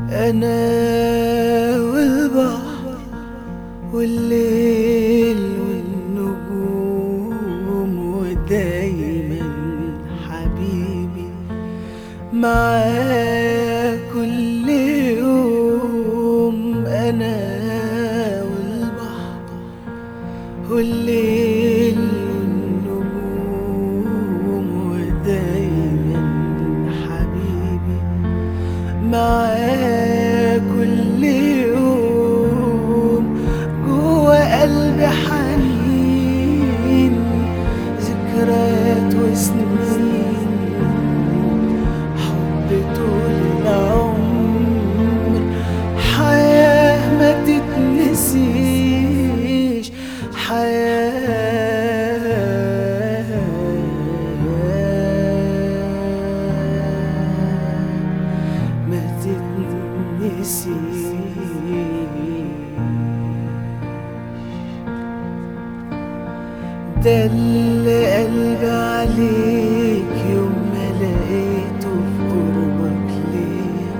أنا والبحر والليل والنجوم ودايما حبيبي معاك كل يوم أنا والبحر والليل والنجوم ودايما حبيبي معاك كل يوم جوا قلبي حنين ذكريات وسنين حب طول العمر حياة ما تتنسيش حياة ما تتنسيش ده اللي قلبي عليك يوم ما لقيته في قربك ليا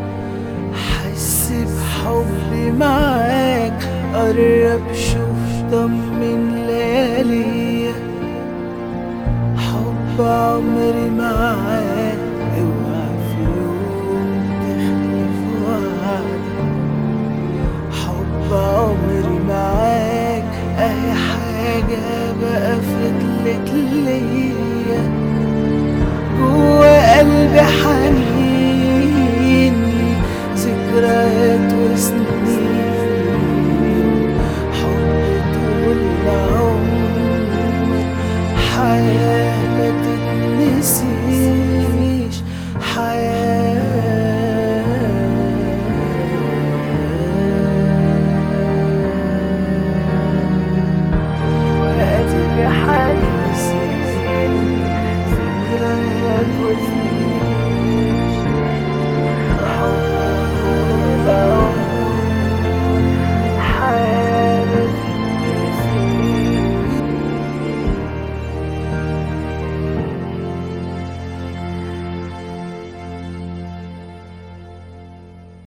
حس بحبي معاك قرب شوف طمن لياليا حب عمري معاك اوعى في يوم تخلف وعدك حب عمري معاك اي حاجة بقى فضلت ليا جوا قلبي حنين ذكريات وسنين حب طول العمر حياة ما تتنسيش